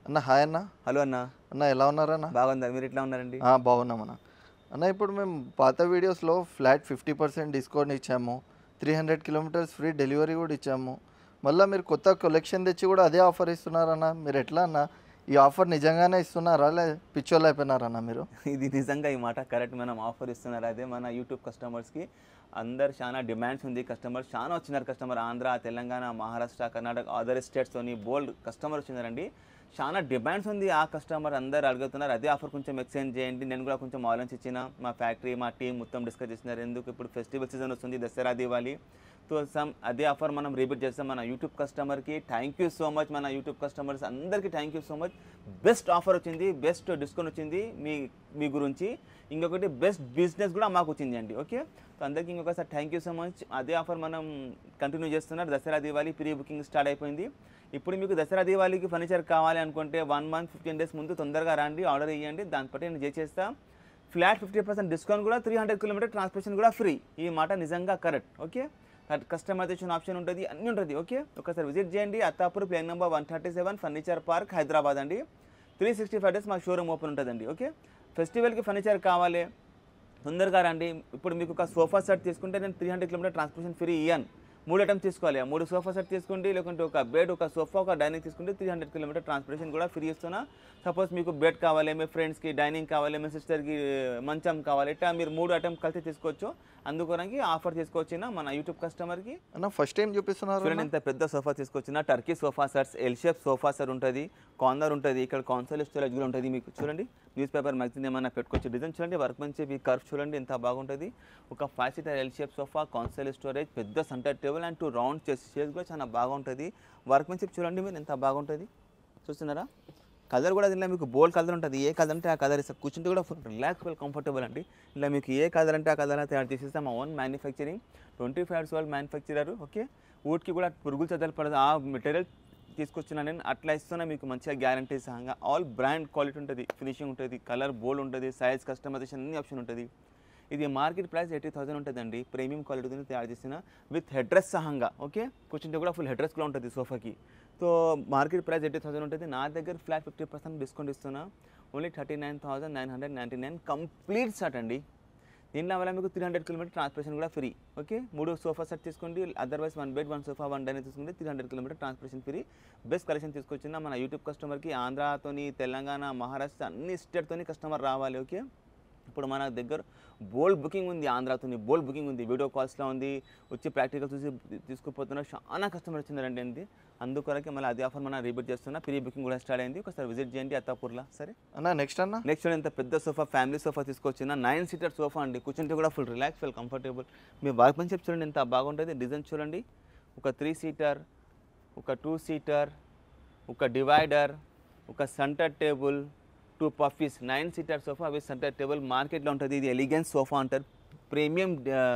అన్న హాయ్ అన్న హలో అన్న అన్న ఎలా ఉన్నారన్న బాగుందా మీరు ఎట్లా ఉన్నారండి ఆ, బాగున్నామన్న అన్న ఇప్పుడు మేము పాత వీడియోస్లో ఫ్లాట్ ఫిఫ్టీ పర్సెంట్ డిస్కౌంట్ ఇచ్చాము three hundred kilometres free delivery కూడా ఇచ్చాము మళ్ళీ మీరు కొత్త కలెక్షన్ తెచ్చి కూడా అదే ఆఫర్ ఇస్తున్నారన్న మీరు ఎట్లా అన్న ఈ ఆఫర్ నిజంగానే ఇస్తున్నారా లే పిచ్చోళ్ళు అయిపోయినారన్న మీరు ఇది నిజంగా ఈ మాట కరెక్ట్ మనం ఆఫర్ ఇస్తున్నారు అదే మన యూట్యూబ్ కస్టమర్స్కి అందరు చాలా డిమాండ్స్ ఉంది కస్టమర్స్ చాలా వచ్చినారు కస్టమర్ ఆంధ్ర తెలంగాణ మహారాష్ట్ర కర్ణాటక అదర్ స్టేట్స్తోని బోల్డ్ కస్టమర్ వచ్చినారండి చాలా డిమాండ్స్ ఉంది ఆ కస్టమర్ అందరు అడుగుతున్నారు అదే ఆఫర్ కొంచెం ఎక్స్చేంజ్ చేయండి నేను కూడా కొంచెం ఆలోచించిన మా ఫ్యాక్టరీ మా టీం మొత్తం డిస్కస్ చేసినారు ఎందుకు ఇప్పుడు ఫెస్టివల్ సీజన్ వస్తుంది దసరా దివాళీ సో సమ్ అదే ఆఫర్ మనం రిపీట్ చేస్తాం మన యూట్యూబ్ కస్టమర్కి థ్యాంక్ యూ సో మచ్ మన యూట్యూబ్ కస్టమర్స్ అందరికీ thank you so much best offer వచ్చింది బెస్ట్ డిస్కౌంట్ వచ్చింది మీ మీ గురించి ఇంకొకటి బెస్ట్ బిజినెస్ కూడా మాకు వచ్చింది అండి ఓకే సో అందరికీ ఇంకొకసారి థ్యాంక్ యూ సో మచ్ అదే ఆఫర్ మనం కంటిన్యూ చేస్తున్నారు Dasara Diwali pre booking start అయిపోయింది ఇప్పుడు మీకు దసరా దివాళీకి ఫర్నిచర్ కావాలి అనుకుంటే వన్ మంత్ ఫిఫ్టీన్ డేస్ ముందు తొందరగా రండి ఆర్డర్ ఇవ్వండి దాన్ని బట్టి నేను చేసేస్తా ఫ్లాట్ ఫిఫ్టీ పర్సెంట్ డిస్కౌంట్ కూడా త్రీ హండ్రెడ్ కిలోమీటర్ ట్రాన్స్పోర్టేషన్ కూడా ఫ్రీ ఈ మాట నిజంగా కరెక్ట్ ఓకే కస్టమైజేషన్ ఆప్షన్ ఉంటుంది అన్నీ ఉంటుంది ఓకే ఒకసారి విజిట్ చేయండి అత్తాపూర్ ప్లేన్ number one thirty seven furniture park Hyderabad అండి త్రీ సిక్స్టీ ఫైవ్ డేస్ మా షోరూమ్ ఓపెన్ ఉంటుందండి ఓకే ఫెస్టివల్కి ఫర్నిచర్ కావాలి తొందరగా రండి ఇప్పుడు మీకు ఒక సోఫా సెట్ తీసుకుంటే నేను three hundred kilometre transportation free ఇయ్యాను మూడు ఐటమ్స్ తీసుకోవాలి ఆ మూడు సోఫా సెట్ తీసుకోండి లేకుంటే ఒక బెడ్ ఒక సోఫా ఒక డైనింగ్ తీసుకుంటే త్రీ హండ్రెడ్ కిలోమీటర్ ట్రాన్స్పోర్టేషన్ కూడా ఫ్రీ ఇస్తున్నా సపోజ్ మీకు బెడ్ కావాలి మీ ఫ్రెండ్స్కి డైనింగ్ కావాలి మీ సిస్టర్కి మంచం కావాలి ఇట్లా మీరు మూడు ఐటమ్ కలిసి తీసుకోవచ్చు అందుకోడానికి ఆఫర్ తీసుకొచ్చిన మన యూట్యూబ్ కస్టమర్కి అన్న ఫస్ట్ టైం చూపిస్తున్నారు చూడండి అన్న? ఇంత పెద్ద సోఫా తీసుకొచ్చిన Turkey sofa sets L shape sofa set ఉంటుంది కార్నర్ ఉంటుంది ఇక్కడ కాన్సల్ స్టోరేజ్ కూడా ఉంటుంది మీకు చూడండి న్యూస్ పేపర్ మ్యాగజైన్ ఏమైనా పెట్టుకోవచ్చు డిజైన్ చూడండి వర్క్ మంచి ఈ కర్వ్ చూడండి ఎంత బాగుంటుంది ఒక five seater L shape sofa console storage పెద్ద centre table and two round చేసి చేసి కూడా చాలా బాగుంటుంది వర్క్ మంచి చూడండి మీరు ఎంత బాగుంటుంది చూస్తున్నారా కలర్ కూడా దీనిలో మీకు బోల్డ్ కలర్ ఉంటుంది ఏ కలర్ అంటే ఆ కలర్ ఇస్తాం కూర్చుంటే కూడా ఫుల్ రిలాక్స్ఫుల్ కంఫర్టబుల్ అండి ఇలా మీకు ఏ కలర్ అంటే ఆ కలర్ తయారు చేసేస్తాం మా own manufacturing twenty five years వాళ్ళు మ్యానుఫ్యాక్చరర్ ఓకే ఊటికి కూడా పురుగులు చదలు పడదు ఆ మెటీరియల్ తీసుకొచ్చిన నేను అట్లా ఇస్తున్నా మీకు మంచిగా గ్యారంటీ సహంగా ఆల్ బ్రాండ్ క్వాలిటీ ఉంటుంది ఫినిషింగ్ ఉంటుంది కలర్ బోల్డ్ ఉంటుంది సైజ్ కస్టమైజేషన్ అన్ని ఆప్షన్ ఉంటుంది ఇది మార్కెట్ ప్రైస్ ఎయిటీ థౌసండ్ ఉంటుందండి ప్రీమియం క్వాలిటీతో తయారు చేసిన విత్ హెడ్రెస్ సహంగా ఓకే కూర్చుంటే కూడా ఫుల్ హెడ్రెస్ కూడా ఉంటుంది సోఫాకి so market price eighty thousand ఉంటుంది నా దగ్గర ఫ్లాట్ ఫిఫ్టీ పర్సెంట్ డిస్కౌంట్ ఇస్తున్నా only thirty nine thousand nine hundred ninety nine complete set అండి దీనిలో వల్ల మీకు త్రీ హండ్రెడ్ కిలోమీటర్ ట్రాన్స్పోర్టేషన్ కూడా ఫ్రీ ఓకే మూడు సోఫా సెట్ తీసుకోండి otherwise one bed one sofa one dining తీసుకుంటే three hundred kilometre transportation free best collection తీసుకొచ్చిన మన యూట్యూబ్ కస్టమర్కి ఆంధ్రాతోని తెలంగాణ మహారాష్ట్ర అన్ని స్టేట్తోని కస్టమర్ రావాలి ఓకే ఇప్పుడు మన దగ్గర బోల్డ్ బుకింగ్ ఉంది ఆంధ్రాతోని బోల్డ్ బుకింగ్ ఉంది వీడియో కాల్స్లో ఉంది వచ్చి ప్రాక్టికల్ చూసి తీసుకుపోతున్నారు చాలా కస్టమర్ వచ్చిందండి అండి అందుకొరకే మళ్ళీ అది ఆఫర్ మనం రిపీట్ చేస్తున్నా ప్రీ బుకింగ్ కూడా స్టార్ట్ అయింది ఒకసారి విజిట్ చేయండి అత్తాపూర్లో సరే అన్న నెక్స్ట్ అన్న నెక్స్ట్ చూడండి ఇంత పెద్ద సోఫా ఫ్యామిలీ సోఫా తీసుకొచ్చిన నైన్ సీటర్ సోఫా అండి కూర్చుంటే కూడా ఫుల్ రిలాక్స్ ఫుల్ కంఫర్టబుల్ మీ వర్క్ చెప్పి చూడండి ఎంత బాగుంటుంది డిజైన్ చూడండి ఒక త్రీ సీటర్ ఒక టూ సీటర్ ఒక డివైడర్ ఒక centre table two puffies nine seater sofa with centre table మార్కెట్లో ఉంటుంది ఇది ఎలిగెన్స్ సోఫా అంటారు premium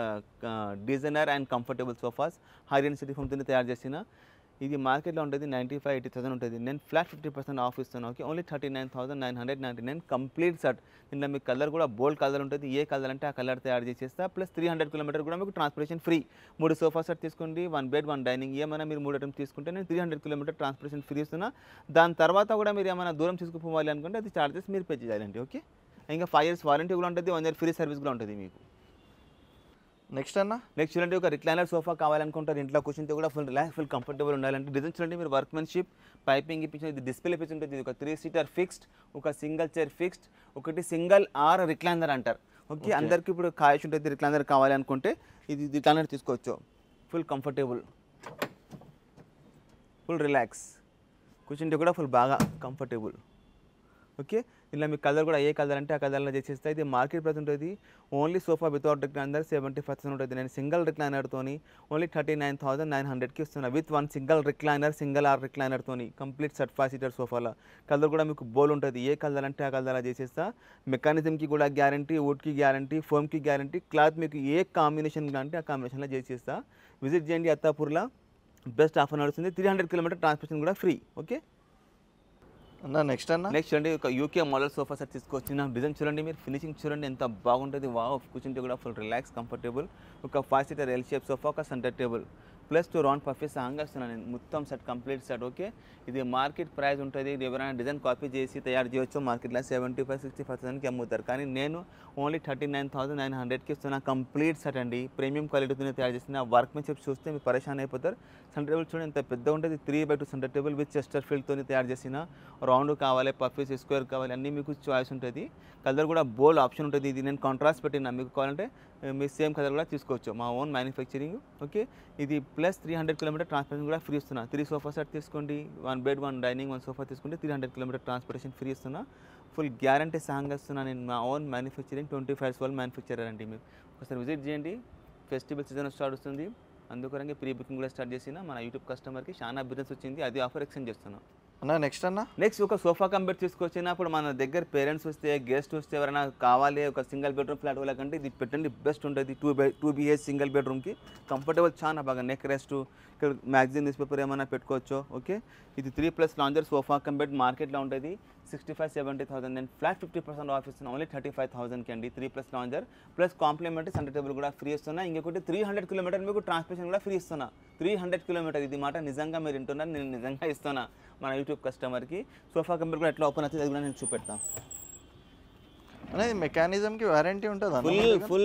designer and comfortable sofas హైరియన్ సిటీ ఫోమ్తో తయారు చేసిన ఇది మార్కెట్లో ఉంటుంది నైంటీ ఫైవ్ ఎయిటీ థౌసండ్ ఉంటుంది నేను ఫ్లాట్ ఫిఫ్టీ పర్సెంట్ ఆఫ్ ఇస్తాను okay only thirty nine thousand nine hundred ninety nine complete set దీనిలో మీకు కలర్ కూడా బోల్డ్ కలర్ ఉంటుంది ఏ కలర్ అంటే ఆ కలర్ తయారు చేసేస్తా ప్లస్ త్రీ హండ్రెడ్ కిలోమీటర్ కూడా మీకు ట్రాన్స్పోర్టేషన్ ఫ్రీ మూడు సోఫా సెట్ తీసుకోండి వన్ బెడ్ వన్ డైనింగ్ ఏమైనా మీరు మూడు ఐటమ్స్ తీసుకుంటే నేను three hundred kilometre transportation free ఇస్తున్నా దాని తర్వాత కూడా మీరు ఏమైనా దూరం తీసుకుపోవాలి అనుకుంటే అది చార్జెస్ మీరు పే చేయాలండి ఓకే ఇంకా ఫైవ్ ఇయర్స్ వారంటీ కూడా ఉంటుంది వన్ ఇయర్ ఫ్రీ సర్వీస్ కూడా ఉంటుంది మీకు నెక్స్ట్ అన్న నెక్స్ట్ చూడండి ఒక రిక్లైనర్ సోఫా కావాలనుకుంటారు ఇంట్లో కూర్చుంటే కూడా ఫుల్ రిలాక్స్ ఫుల్ కంఫర్టబుల్ ఉండాలంటే డిజైన్ చూడండి మీరు వర్క్మెన్షిప్ పైపింగ్ ఇప్పించిన ఇది డిస్ప్లే ఇప్పించి ఉంటుంది ఇది ఒక త్రీ సీటర్ ఫిక్స్డ్ ఒక సింగిల్ చైర్ ఫిక్స్డ్ ఒకటి సింగిల్ ఆర్ రిక్లైనర్ అంటారు ఓకే అందరికి ఇప్పుడు కాయచ్చు ఉంటుంది రిక్లైనర్ కావాలి అనుకుంటే ఇది రిక్లైనర్ తీసుకోవచ్చు ఫుల్ కంఫర్టబుల్ ఫుల్ రిలాక్స్ కూర్చుంటే కూడా ఫుల్ బాగా కంఫర్టబుల్ ఓకే ఇలా మీ కలర్ కూడా ఏ కలర్ అంటే ఆ కలర్లో చేసేస్తే ఇది మార్కెట్ ప్రైస్ ఉంటుంది only sofa without recliner seventy percent ఉంటుంది నేను సింగిల్ రిక్లైనర్తోని only thirty nine thousand nine హండ్రెడ్కి ఇస్తున్నా with one single recliner single or రిక్లైనర్తోని కంప్లీట్ సెట్ ఫైవ్ సీటర్ సోఫాలో కలర్ కూడా మీకు బోల్ ఉంటుంది ఏ కలర్ అంటే ఆ కలర్ చేసేస్తా మెకానిజంకి కూడా గ్యారంటీ వుడ్కి గ్యారంటీ ఫోమ్కి గ్యారంటీ క్లాత్ మీకు ఏ కాంబినేషన్ అంటే ఆ కాంబినేషన్లో చేసేస్తా విజిట్ చేయండి అత్తాపూర్లో బెస్ట్ ఆఫర్ నడుస్తుంది త్రీ హండ్రెడ్ కిలోమీటర్ ట్రాన్స్పోర్టేషన్ కూడా ఫ్రీ ఓకే అన్న నెక్స్ట్ అన్న నెక్స్ట్ చూడండి ఒక యూకే మోడల్ సోఫా సెట్ తీసుకొచ్చిన డిజైన్ చూడండి మీరు ఫినిషింగ్ చూడండి ఎంత బాగుంటుంది వావ్ కూర్చుంటే కూడా ఫుల్ రిలాక్స్ కంఫర్టబుల్ ఒక five seater L shape sofa ఒక centre table plus two round puffies సాంగ్ వస్తున్నాను నేను మొత్తం సెట్ కంప్లీట్ సెట్ ఓకే ఇది మార్కెట్ ప్రైస్ ఉంటుంది ఇది ఎవరైనా డిజైన్ కాపీ చేసి తయారు చేయొచ్చు మార్కెట్లో సెవెంటీ ఫైవ్ సిక్స్టీ ఫైవ్ థౌసండ్కి అమ్ముతారు కానీ నేను only thirty nine thousand nine హండ్రెడ్కి ఇస్తున్నా కంప్లీట్ సెట్ అండి ప్రీమియం క్వాలిటీతో తయారు చేసిన వర్క్ మెన్షిప్ చూస్తే మీరు పరేషాన్ అయిపోతారు సెంటర్ టేబుల్ చూడండి ఎంత పెద్ద ఉంటుంది three by two centre table with చెస్టర్ ఫీల్డ్తో తయారు చేసిన రౌండ్ కావాలి పఫీస్ స్క్వేర్ కావాలి అన్నీ మీకు చాయిస్ ఉంటుంది కలర్ కూడా బోల్డ్ ఆప్షన్ ఉంటుంది ఇది నేను కాంట్రాస్ట్ పెట్టినా మీకు కావాలంటే ఏ, మీ సేమ్ కలర్ కూడా తీసుకోవచ్చు మా ఓన్ మ్యానుఫ్యాక్చరింగ్ ఓకే ఇది plus three hundred kilometre transportation కూడా ఫ్రీ ఇస్తున్నా త్రీ సోఫా సెట్ తీసుకోండి one bed one dining one sofa తీసుకుంటే three hundred kilometre transportation free ఇస్తున్నా ఫుల్ గ్యారంటీ సాంగ్ ఇస్తున్నా నేను మా ఓన్ మ్యానుఫ్యాక్చరింగ్ ట్వంటీ ఫైవ్ వాళ్ళు మ్యానుఫ్యాక్చరర్ అండి మీరు ఒకసారి విజిట్ చేయండి ఫెస్టివల్ సీజన్ స్టార్ట్ వస్తుంది అందుకరంగా ప్రీ బుకింగ్ కూడా స్టార్ట్ చేసిన మన యూట్యూబ్ కస్టమర్కి చాలా బిజినెస్ వచ్చింది అది ఆఫర్ ఎక్స్చేంజ్ చేస్తున్నాం అన్న నెక్స్ట్ అన్న నెక్స్ట్ ఒక సోఫా కంబెట్ తీసుకొచ్చినప్పుడు మన దగ్గర పేరెంట్స్ వస్తే గెస్ట్ వస్తే ఎవరైనా కావాలి ఒక సింగిల్ బెడ్రూమ్ ఫ్లాట్ వాళ్ళకంటే ఇది పెట్టండి బెస్ట్ ఉంటుంది two by two B H single బెడ్రూమ్కి కంఫర్టబుల్ చాలా బాగా నెక్ రెస్ట్ ఇక్కడ మ్యాగజైన్ న్యూస్ పేపర్ ఏమైనా పెట్టుకోవచ్చు ఓకే ఇది త్రీ ప్లస్ లాంజర్ సోఫా కంబెట్ మార్కెట్లో ఉంటుంది సిక్స్టీ ఫైవ్ సెవెంటీ థౌసండ్ నేను ఫ్లాట్ ఫిఫ్టీ పర్సెంట్ ఆఫ్ ఇస్తున్నా ఓన్లీ థర్టీ ఫైవ్ థౌసండ్కి అండి three plus lounger plus complimentary centre table కూడా ఫ్రీ ఇస్తున్నా ఇంకొకటి త్రీ హండ్రెడ్ కిలోమీటర్ మీకు ట్రాన్స్మిషన్ కూడా ఫ్రీ ఇస్తున్నా త్రీ హండ్రెడ్ కిలోమీటర్ ఇది మాట నిజంగా మీరు వింటున్నారు నేను నిజంగా ఇస్తున్నా మన యూట్యూబ్ కస్టమర్కి సోఫా కంపెనీ కూడా ఎట్లా ఓపెన్ అవుతుంది అది కూడా నేను చూపెడతాను అన్న ఇది మెకానిజంకి వారంటీ ఉంటుంది అన్న ఫుల్ ఫుల్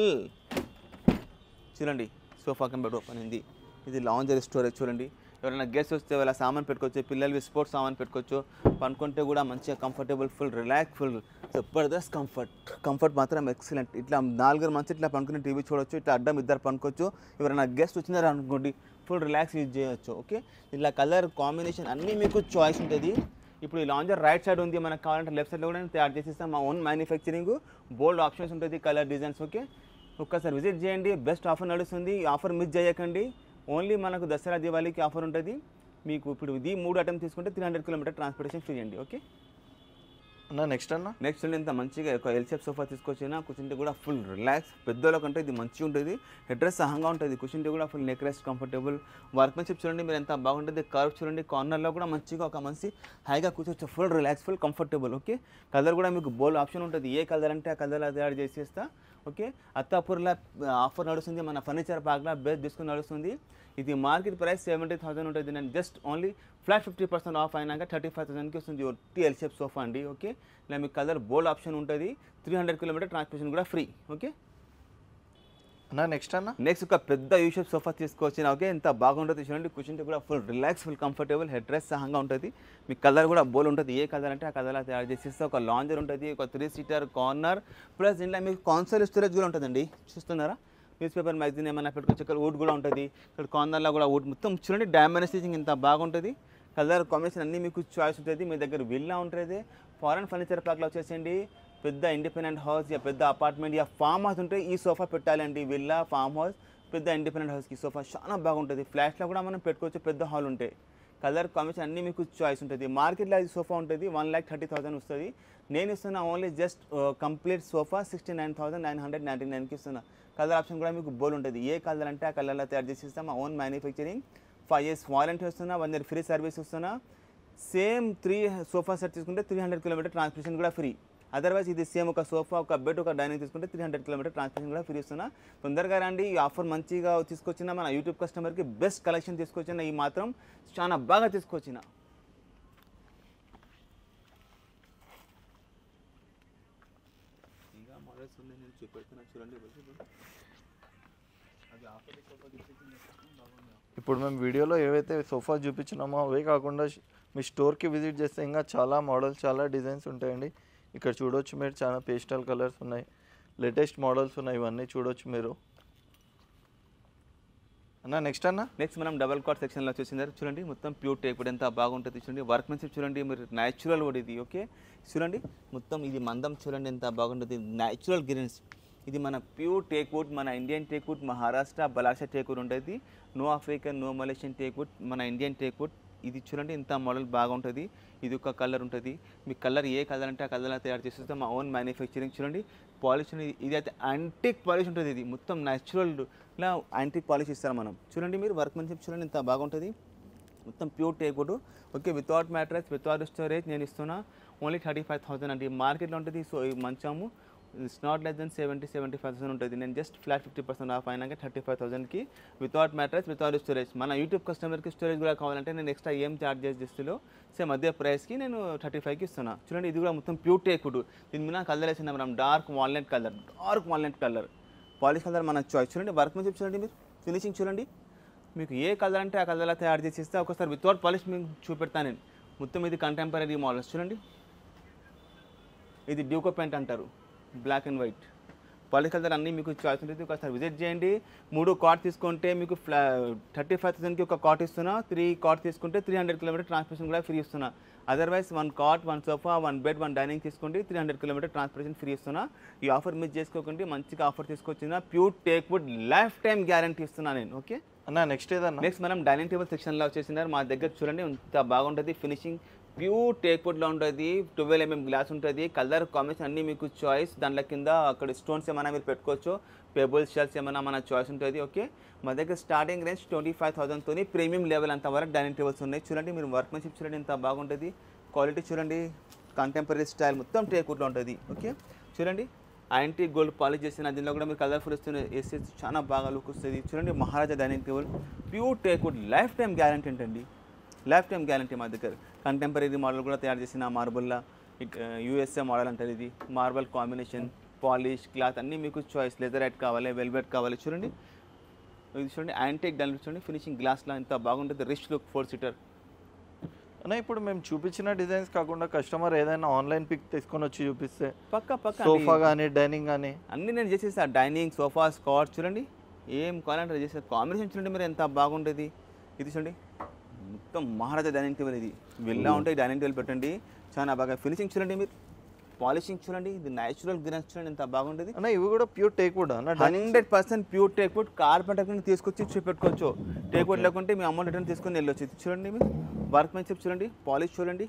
చూడండి సోఫా కంప్యూటర్ ఓపెన్ అయింది ఇది లాంజర్ స్టోరేజ్ చూడండి ఎవరైనా గెస్ట్ వస్తే వాళ్ళ సామాన్ పెట్టుకోవచ్చు పిల్లలవి స్పోర్ట్స్ సామాన్ పెట్టుకోవచ్చు పనుకుంటే కూడా మంచిగా కంఫర్టబుల్ ఫుల్ రిలాక్స్ ఫుల్ జబర్దస్త్ కంఫర్ట్ కంఫర్ట్ మాత్రం ఎక్సలెంట్ ఇట్లా నాలుగురు మంచి ఇట్లా పనుకుని టీవీ చూడొచ్చు ఇట్లా అడ్డం ఇద్దరు పనుకోవచ్చు ఎవరైనా గెస్ట్ వచ్చినారు అనుకోండి ఫుల్ రిలాక్స్ యూజ్ చేయొచ్చు ఓకే ఇట్లా కలర్ కాంబినేషన్ అన్నీ మీకు చాయిస్ ఉంటుంది ఇప్పుడు ఈ లాంజర్ రైట్ సైడ్ ఉంది మనకు కావాలంటే లెఫ్ట్ సైడ్లో కూడా నేను తయారు చేసిస్తాం మా ఓన్ మ్యానుఫ్యాక్చరింగ్ బోల్డ్ ఆప్షన్స్ ఉంటుంది కలర్ డిజైన్స్ ఓకే ఒక్కసారి విజిట్ చేయండి బెస్ట్ ఆఫర్ నడుస్తుంది ఈ ఆఫర్ మిస్ చేయకండి ఓన్లీ మనకు దసరా దివాళీకి ఆఫర్ ఉంటుంది మీకు ఇప్పుడు ఇది మూడు ఐటమ్ తీసుకుంటే three hundred kilometre transportation free అండి ఓకే అన్న నెక్స్ట్ అన్న నెక్స్ట్ ఇంత మంచిగా ఒక ఎల్ షేప్ సోఫా తీసుకొచ్చినా కూర్చుంటే కూడా ఫుల్ రిలాక్స్ పెద్దోళ్ళ కంటే ఇది మంచిగా ఉంటుంది హెడ్ రెస్ట్ సహంగా ఉంటుంది కూర్చుంటే కూడా full neck rest comfortable workmanship చూడండి మీరు ఎంత బాగుంటుంది కర్వ్ చూడండి కార్నర్లో కూడా మంచిగా ఒక మంచి హైగా కూర్చోవచ్చు full relax full comfortable okay colour కూడా మీకు బోల్ ఆప్షన్ ఉంటుంది ఏ కలర్ అంటే ఆ కలర్ తయారు చేసేస్తా ఓకే అత్తాపూర్లో ఆఫర్ నడుస్తుంది మన ఫర్నిచర్ పార్క్లో బెస్ట్ డిస్కౌంట్ నడుస్తుంది ఇది మార్కెట్ ప్రైస్ సెవెంటీ థౌసండ్ ఉంటుంది నేను just only flat fifty percent off అయినాక థర్టీ ఫైవ్ థౌసండ్కి వస్తుంది ఒట్టి ఎల్ షేప్ సోఫా అండి ఓకే ఇలా మీకు కలర్ బోల్డ్ ఆప్షన్ ఉంటుంది త్రీ హండ్రెడ్ కిలోమీటర్ ట్రాన్స్మిషన్ కూడా ఫ్రీ ఓకే అన్న నెక్స్ట్ అన్న నెక్స్ట్ ఒక పెద్ద యూ షేప్ సోఫా తీసుకొచ్చిన ఓకే ఎంత బాగుంటుంది చూడండి కూర్చుంటే కూడా full relax full comfortable head rest సహంగా ఉంటుంది మీ కలర్ కూడా బోల్ ఉంటుంది ఏ కలర్ అంటే ఆ కలర్ తయారు చేసేస్తే ఒక లాంజర్ ఉంటుంది ఒక త్రీ సీటర్ కార్నర్ ప్లస్ ఇంట్లో మీకు కాన్సల్ స్టోరేజ్ కూడా ఉంటుందండి చూస్తున్నారా న్యూస్ పేపర్ మ్యాగజైన్ ఏమైనా పెట్టుకోవచ్చు ఇక్కడ వుడ్ కూడా ఉంటుంది ఇక్కడ కార్నర్లో కూడా వుడ్ మొత్తం చూడండి డామేజ్ స్టిచింగ్ ఇంత బాగుంటుంది కలర్ కాంబినేషన్ అన్నీ మీకు చాయిస్ ఉంటుంది మీ దగ్గర విల్లా ఉంటుంది ఫారెన్ ఫర్నిచర్ ప్లాక్లో వచ్చేసండి పెద్ద ఇండిపెండెంట్ హౌస్ యా పెద్ద అపార్ట్మెంట్ యా ఫామ్ హౌస్ ఉంటే ఈ సోఫా పెట్టాలండి విల్లా ఫామ్ హౌస్ పెద్ద ఇండిపెండెంట్ హౌస్కి సోఫా చాలా బాగుంటుంది ఫ్లాట్స్లో కూడా మనం పెట్టుకోవచ్చు పెద్ద హాల్ ఉంటాయి కలర్ కాంబినేషన్ అన్నీ మీకు చాయిస్ ఉంటుంది మార్కెట్లో అది సోఫా ఉంటుంది వన్ ల్యాక్ థర్టీ థౌసండ్ వస్తుంది నేను ఇస్తున్నా only just complete sofa sixty nine thousand nine hundred ninety నైన్కి ఇస్తున్నా కలర్ ఆప్షన్ కూడా మీకు బోల్ ఉంటుంది ఏ కలర్ అంటే ఆ కలర్లో తయారు చేసి ఇస్తాం మా own manufacturing five years warranty వస్తున్నా వన్ ఇయర్ ఫ్రీ సర్వీస్ ఇస్తున్నా సేమ్ త్రీ సోఫా సెట్ తీసుకుంటే త్రీ హండ్రెడ్ కిలోమీటర్ ట్రాన్స్మిషన్ కూడా ఫ్రీ అదర్వైజ్ ఇది సేమ్ ఒక సోఫా ఒక బెడ్ ఒక డైనింగ్ తీసుకుంటే త్రీ హండ్రెడ్ కిలోమీటర్ ట్రాన్స్మిషన్ కూడా ఫ్రీ ఇస్తున్నా తొందరగా రండి ఈ ఆఫర్ మంచిగా తీసుకొచ్చిన మన యూట్యూబ్ కస్టమర్కి బెస్ట్ కలెక్షన్ తీసుకొచ్చిన ఈ మాత్రం చాలా బాగా తీసుకొచ్చిన ఇంకా మోడల్స్ ఉన్నాయి నేను చూపెడుతున్నా చూడండి అది ఆఫర్ బాగుంది ఇప్పుడు మేము వీడియోలో ఏవైతే సోఫా చూపించినామో అవే కాకుండా ష్- మీ స్టోర్కి విజిట్ చేస్తే ఇంకా చాలా మోడల్స్ చాలా డిజైన్స్ ఉంటాయండి ఇక్కడ చూడొచ్చు మీరు చాలా పేస్టల్ కలర్స్ ఉన్నాయి లేటెస్ట్ మోడల్స్ ఉన్నాయి ఇవన్నీ చూడొచ్చు మీరు అన్న నెక్స్ట్ అన్న నెక్స్ట్ మనం డబల్ కాట్ సెక్షన్లో చూసిందారు చూడండి మొత్తం ప్యూర్ టేక్ వుడ్ ఎంత బాగుంటుంది చూడండి వర్క్మెన్షిప్ చూడండి మీరు న్యాచురల్ వుడ్ ఇది ఓకే చూడండి మొత్తం ఇది మందం చూడండి ఎంత బాగుంటుంది న్యాచురల్ గ్రీన్స్ ఇది మన ప్యూర్ టేక్ వుడ్ మన Indian teak wood Maharashtra Ballarshah teak wood ఉంటుంది no African no Malaysian teak wood మన ఇండియన్ టేక్ వుడ్ ఇది చూడండి ఇంత మోడల్ బాగుంటుంది ఇది ఒక కలర్ ఉంటుంది మీ కలర్ ఏ కలర్ అంటే ఆ కలర్ తయారు చేసేస్తాం మా ఓన్ మ్యానుఫ్యాక్చరింగ్ చూడండి పాలిష్ ఇది అయితే యాంటిక్ పాలిష్ ఉంటుంది ఇది మొత్తం న్యాచురల్గా యాంటిక్ పాలిష్ ఇస్తారు మనం చూడండి మీరు వర్క్మెన్షిప్ చూడండి ఇంత బాగుంటుంది మొత్తం pure teakwood okay without mattress without storage నేను ఇస్తున్నా ఓన్లీ థర్టీ ఫైవ్ థౌసండ్ అండి మార్కెట్లో ఉంటుంది సో ఈ మంచము it's not less than seventy seventy five thousand ఉంటుంది నేను just flat fifty percent off అయినాక థర్టీ ఫైవ్ థౌసండ్కి వితౌట్ మ్యాట్రస్ వితౌట్ స్టోరేజ్ మన యూట్యూబ్ కస్టమర్కి స్టోరేజ్ కూడా కావాలంటే నేను ఎక్స్ట్రా ఏం చార్జ్ చేస్తులో సేమ్ అదే ప్రైస్కి నేను థర్టీ ఫైవ్కి ఇస్తున్నా చూడండి ఇది కూడా మొత్తం ప్యూర్ టేక్ వుడ్ దీని మీద కలర్ వేసింది మనం dark walnut colour dark walnut colour polish colour మన చాయిస్ చూడండి వర్క్ మీద చూడండి మీరు ఫినిషింగ్ చూడండి మీకు ఏ కలర్ అంటే ఆ కలర్లో తయారు చేసి ఇస్తే ఒకసారి వితౌట్ పాలిష్ మీకు చూపెడతాను నేను మొత్తం ఇది కంటెంపరీ మోడల్స్ చూడండి ఇది డ్యూకో పెయింట్ అంటారు black and white polish colour అన్నీ మీకు చాయిస్ ఉంటుంది ఒకసారి విజిట్ చేయండి మూడు కార్డ్ తీసుకుంటే మీకు ఫ్లా థర్టీ ఫైవ్ థౌసండ్కి ఒక కార్ట్ ఇస్తున్నా త్రీ కార్ట్ తీసుకుంటే త్రీ హండ్రెడ్ కిలోమీటర్ ట్రాన్స్పోర్టేషన్ కూడా ఫ్రీ ఇస్తున్నా otherwise one cot one sofa one bed one dining తీసుకోండి three hundred kilometre transportation free ఇస్తున్నా ఈ ఆఫర్ మిస్ చేసుకోకండి మంచిగా ఆఫర్ తీసుకొచ్చిన pure teak wood life time guarantee ఇస్తున్నా నేను ఓకే అన్న నెక్స్ట్ ఏదన్నా నెక్స్ట్ మనం డైనింగ్ టేబుల్ సెక్షన్లో వచ్చేసినారు మా దగ్గర చూడండి ఇంత బాగుంటుంది ఫినిషింగ్ ప్యూర్ టేక్ వుడ్లో ఉంటుంది ట్వెల్వ్ ఎంఎం గ్లాస్ ఉంటుంది కలర్ కాంబినేషన్ అన్నీ మీకు చాయిస్ దాంట్లో కింద అక్కడ స్టోన్స్ ఏమైనా మీరు పెట్టుకోవచ్చు పేబుల్స్ షెల్స్ ఏమైనా మన చాయిస్ ఉంటుంది ఓకే మా దగ్గర స్టార్టింగ్ రేంజ్ ట్వంటీ ఫైవ్ థౌసండ్తో ప్రీమియం లెవెల్ అంత వరకు డైనింగ్ టేబుల్స్ ఉన్నాయి చూడండి మీరు వర్క్మెన్షిప్ చూడండి ఎంత బాగుంటుంది క్వాలిటీ చూడండి కంటెంపరీ స్టైల్ మొత్తం టేక్ వుడ్లో ఉంటుంది ఓకే చూడండి యాంటీ గోల్డ్ పాలిష్ చేసిన దీనిలో కూడా మీరు కలర్ఫుల్ వస్తుంది వేస్తే చాలా బాగా లుక్ వస్తుంది చూడండి Maharaja dining table pure teak wood life time guarantee ఉంటుంది లైఫ్ టైం గ్యారంటీ మా దగ్గర కంటెంపరీ మోడల్ కూడా తయారు చేసిన మార్బుల్లా యూఎస్ఏ మోడల్ అంటారు ఇది మార్బల్ కాంబినేషన్ పాలిష్ క్లాత్ అన్నీ మీకు చాయిస్ లెదర్ ఎట్ కావాలి వెల్వెట్ కావాలి చూడండి ఇది చూడండి యాంటిక్ దాని చూడండి ఫినిషింగ్ గ్లాస్లో ఎంత బాగుంటుంది రిచ్ లుక్ ఫోర్ సీటర్ అన్న ఇప్పుడు మేము చూపించిన డిజైన్స్ కాకుండా కస్టమర్ ఏదైనా ఆన్లైన్ పిక్ తీసుకొని వచ్చి చూపిస్తే పక్క పక్క సోఫా కానీ డైనింగ్ కానీ అన్నీ నేను చేసేసా డైనింగ్ సోఫా స్కాట్ చూడండి ఏం కావాలంటే చేసే కాంబినేషన్ చూడండి మీరు ఎంత బాగుంటుంది ఇది చూడండి మొత్తం మహారాజా డైనింగ్ టేబుల్ ఇది విల్లా ఉంటే డైనింగ్ టేబుల్ పెట్టండి చాలా బాగా ఫినిషింగ్ చూడండి మీరు పాలిషింగ్ చూడండి ఇది న్యాచురల్ గ్రీన్స్ చూడండి ఎంత బాగుంటుంది అన్న ఇవి కూడా ప్యూర్ టేక్ వుడ్ అన్న dining hundred percent pure teak wood carpenter కింద తీసుకొచ్చి చూపెట్టుకోవచ్చు టేక్ వుడ్ లేకుంటే మీ అమౌంట్ రిటర్న్ తీసుకొని వెళ్ళొచ్చు ఇది చూడండి మీరు వర్క్ మెన్షిప్ చూడండి పాలిష్ చూడండి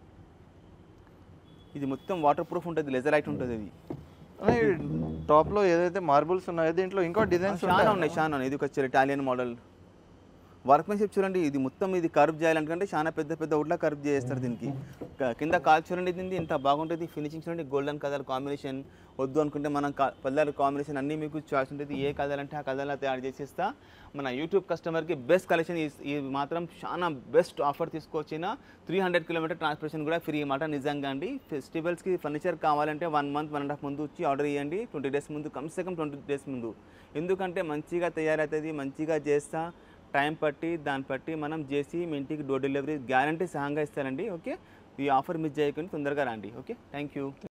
ఇది మొత్తం వాటర్ ప్రూఫ్ ఉంటుంది లెజర్ లైట్ ఉంటుంది ఇది అన్న ఈ టాప్ లో ఏదైతే మార్బుల్స్ ఉన్నాయో దీంట్లో ఇంకో డిజైన్స్ చాలా ఉన్నాయి చాలా ఉన్నాయి ఇది వచ్చి ఇటాలియన్ మోడల్ వర్క్మెన్షిప్ చూడండి ఇది మొత్తం ఇది కర్వ్ చేయాలంటే చాలా పెద్ద పెద్ద వుడ్లా కర్వ్ చేస్తారు దీనికి క- కింద కాల్ చూడండి దీన్ని ఎంత బాగుంటుంది ఫినిషింగ్ చూడండి గోల్డెన్ కలర్ కాంబినేషన్ వద్దు అనుకుంటే మనం కలర్ కాంబినేషన్ అన్నీ మీకు చాయిస్ ఉంటుంది ఏ కలర్ అంటే ఆ కలర్లో తయారు చేసేస్తా మన యూట్యూబ్ కస్టమర్కి బెస్ట్ కలెక్షన్ ఇది మాత్రం చాలా బెస్ట్ ఆఫర్ తీసుకొచ్చిన త్రీ హండ్రెడ్ కిలోమీటర్ ట్రాన్స్పోర్టేషన్ కూడా ఫ్రీ మాట నిజంగా అండి ఫెస్టివల్స్కి ఫర్నిచర్ కావాలంటే one month one and half ముందు వచ్చి ఆర్డర్ చేయండి ట్వంటీ డేస్ ముందు కమ్సే కమ్ ట్వంటీ డేస్ ముందు ఎందుకంటే మంచిగా తయారవుతుంది మంచిగా చేస్తా టైం పట్టి దాన్ని బట్టి మనం చేసి మీ ఇంటికి డోర్ డెలివరీ గ్యారంటీ సహంగా ఇస్తారండి ఓకే ఈ ఆఫర్ మిస్ చేయకుండా తొందరగా రండి ఓకే థ్యాంక్ యూ